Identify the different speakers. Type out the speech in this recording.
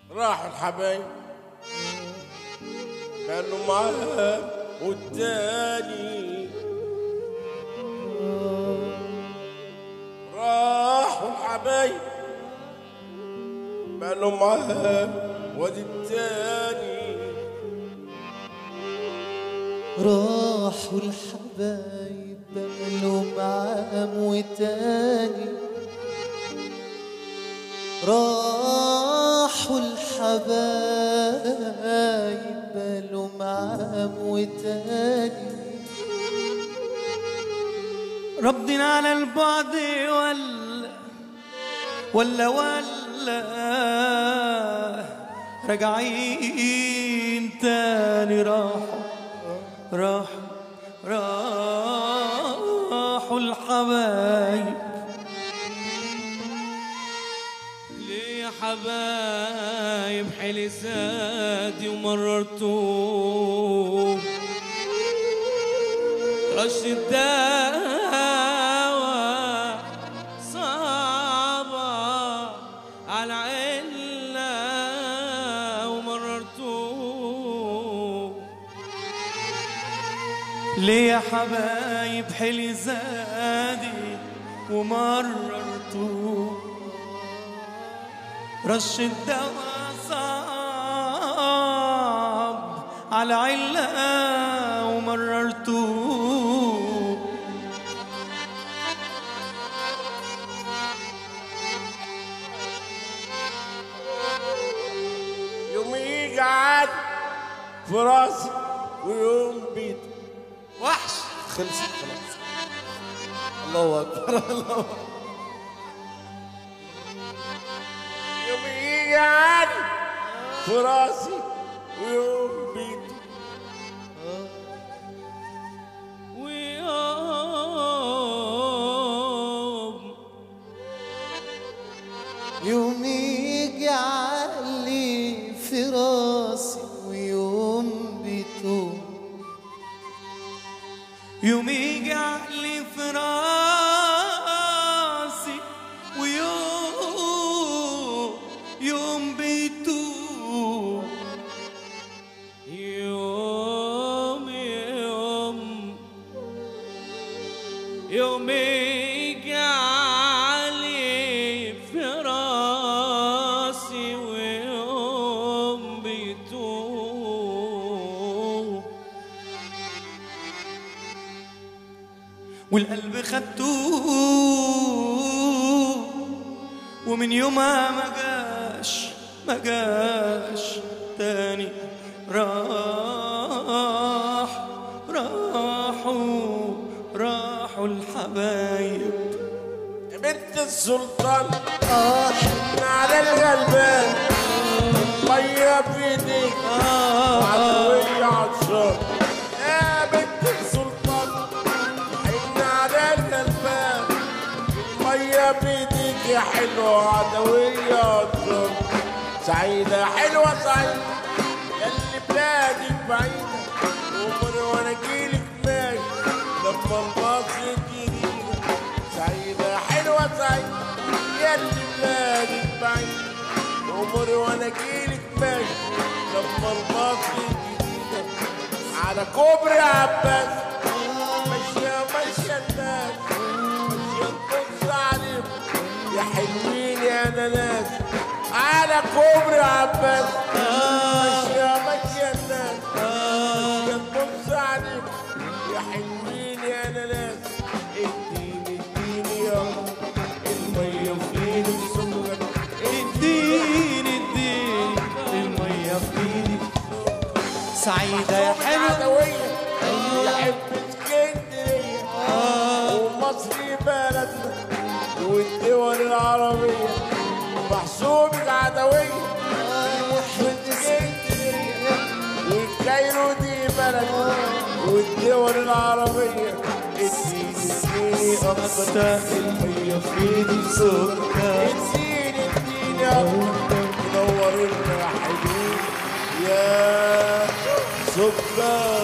Speaker 1: راحوا الحبايب كانوا معاه والتاني راحوا الحبايب كانوا معاه وادي التاني
Speaker 2: راحوا الحبايب بقالوا معام وتاني راحوا الحبايب بقالوا معام وتاني
Speaker 3: ردنا على البعد ولا ولا ولا راجعين تاني راحوا راحوا راحوا الحبايب ليه يا حبايب حلي سادي ومررتوه رش الدواء صعبة على علة ومررتوه ليه يا حبايب حلي زادي ومررتوه رش الدواء صعب على علة ومررتوه
Speaker 1: يوم يجي عاد في راسي ويوم بيت
Speaker 2: وحش خلصت خلاص الله اكبر الله أكبر.
Speaker 1: يوم يجي عاد في راسي ويوم بيت
Speaker 3: ويوم
Speaker 2: يوم يجي عقلي في راسي ويوم بيتوه
Speaker 3: يوم يجي عقلي في راسي ويوم يوم بيتوه يوم يوم يوم يجي علي في راسي ويوم بيتوه والقلب خدتوه ومن يومها ما جاش ما جاش تاني راح راحوا راحوا الحبايب
Speaker 1: يا بنت السلطان
Speaker 2: اه
Speaker 1: على الغلبان ميه في ايديك عدوية عطشان يا بنت السلطان حن على الغلبان المية بيديك يا حلوة عدوية عطشان سعيدة حلوة سعيدة ياللي بلادك بعيدة ومن وانا جيلك ماشي لما المصر الجديدة سعيدة حلوة سعيدة ياللي بلادك بعيدة عمري وانا جيلك ماشي لما المصر الجديدة على كوبري عباس ماشية ماشية الناس ماشية تبص عليهم يا حلوين يا ناس على كوبري عباس ماشية ماشية الناس ماشية تبص عليهم يا حلوين يا ناس اديني اديني يا المية في ايدك سكر
Speaker 3: اديني اديني المية في ايدي سعيدة يا حلوة
Speaker 1: عدوية يحب اسكندرية ومصر بلدنا والدول العربية محسوبك عدوية يحب اسكندرية والكايرو دي بلدنا والدول العربية اديني اديني اكتر المية في ايدي سكر اديني اديني اكتر منور لنا حلوين يا سكر